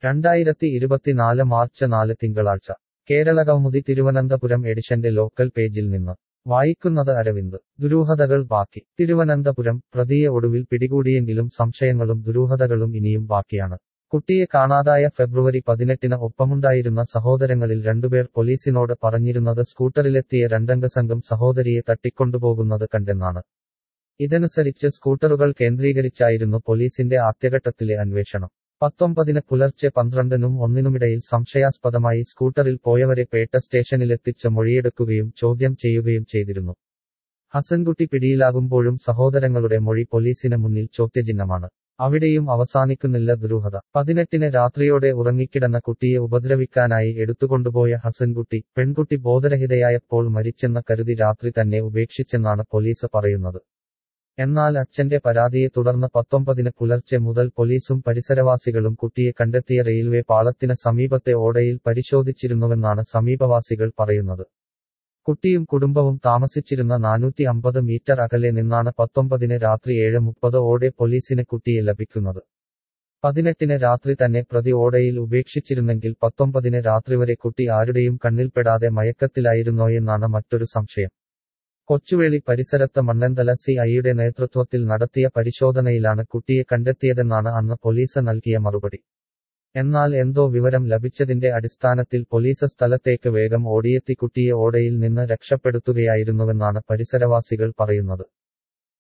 രണ്ടായിരത്തി ഇരുപത്തിനാല് മാർച്ച് നാല് തിങ്കളാഴ്ച കേരള കൗമുദി തിരുവനന്തപുരം എഡിഷന്റെ ലോക്കൽ പേജിൽ നിന്ന് വായിക്കുന്നത് അരവിന്ദ് ദുരൂഹതകൾ ബാക്കി തിരുവനന്തപുരം പ്രതിയെ ഒടുവിൽ പിടികൂടിയെങ്കിലും സംശയങ്ങളും ദുരൂഹതകളും ഇനിയും ബാക്കിയാണ് കുട്ടിയെ കാണാതായ ഫെബ്രുവരി പതിനെട്ടിന് ഒപ്പമുണ്ടായിരുന്ന സഹോദരങ്ങളിൽ രണ്ടുപേർ പോലീസിനോട് പറഞ്ഞിരുന്നത് സ്കൂട്ടറിലെത്തിയ രണ്ടംഗ സംഘം സഹോദരിയെ തട്ടിക്കൊണ്ടുപോകുന്നത് കണ്ടെന്നാണ് ഇതനുസരിച്ച് സ്കൂട്ടറുകൾ കേന്ദ്രീകരിച്ചായിരുന്നു പോലീസിന്റെ ആദ്യഘട്ടത്തിലെ അന്വേഷണം പത്തൊമ്പതിന് പുലർച്ചെ പന്ത്രണ്ടിനും ഒന്നിനുമിടയിൽ സംശയാസ്പദമായി സ്കൂട്ടറിൽ പോയവരെ പേട്ട സ്റ്റേഷനിലെത്തിച്ച് മൊഴിയെടുക്കുകയും ചോദ്യം ചെയ്യുകയും ചെയ്തിരുന്നു ഹസൻകുട്ടി പിടിയിലാകുമ്പോഴും സഹോദരങ്ങളുടെ മൊഴി പോലീസിന് മുന്നിൽ ചോദ്യചിഹ്നമാണ് അവിടെയും അവസാനിക്കുന്നില്ല ദുരൂഹത പതിനെട്ടിന് രാത്രിയോടെ ഉറങ്ങിക്കിടന്ന കുട്ടിയെ ഉപദ്രവിക്കാനായി എടുത്തുകൊണ്ടുപോയ ഹസൻകുട്ടി പെൺകുട്ടി ബോധരഹിതയായപ്പോൾ മരിച്ചെന്ന കരുതി രാത്രി തന്നെ ഉപേക്ഷിച്ചെന്നാണ് പോലീസ് പറയുന്നത് എന്നാൽ അച്ഛന്റെ പരാതിയെ തുടർന്ന് പത്തൊമ്പതിന് പുലർച്ചെ മുതൽ പോലീസും പരിസരവാസികളും കുട്ടിയെ കണ്ടെത്തിയ റെയിൽവേ പാളത്തിന് സമീപത്തെ ഓടയിൽ പരിശോധിച്ചിരുന്നുവെന്നാണ് സമീപവാസികൾ പറയുന്നത് കുട്ടിയും കുടുംബവും താമസിച്ചിരുന്ന നാനൂറ്റി അമ്പത് മീറ്റർ അകലെ നിന്നാണ് പത്തൊമ്പതിന് രാത്രി ഏഴ് മുപ്പത് ഓടെ പോലീസിന് കുട്ടിയെ ലഭിക്കുന്നത് പതിനെട്ടിന് രാത്രി തന്നെ പ്രതി ഓടയിൽ ഉപേക്ഷിച്ചിരുന്നെങ്കിൽ പത്തൊമ്പതിന് രാത്രി വരെ കുട്ടി ആരുടെയും കണ്ണിൽപ്പെടാതെ മയക്കത്തിലായിരുന്നോയെന്നാണ് മറ്റൊരു സംശയം കൊച്ചുവേളി പരിസരത്ത് മണ്ണന്തല സി ഐയുടെ നേതൃത്വത്തിൽ നടത്തിയ പരിശോധനയിലാണ് കുട്ടിയെ കണ്ടെത്തിയതെന്നാണ് അന്ന് പോലീസ് നൽകിയ മറുപടി എന്നാൽ എന്തോ വിവരം ലഭിച്ചതിന്റെ അടിസ്ഥാനത്തിൽ പോലീസ് സ്ഥലത്തേക്ക് വേഗം ഓടിയെത്തി കുട്ടിയെ ഓടയിൽ നിന്ന് രക്ഷപ്പെടുത്തുകയായിരുന്നുവെന്നാണ് പരിസരവാസികൾ പറയുന്നത്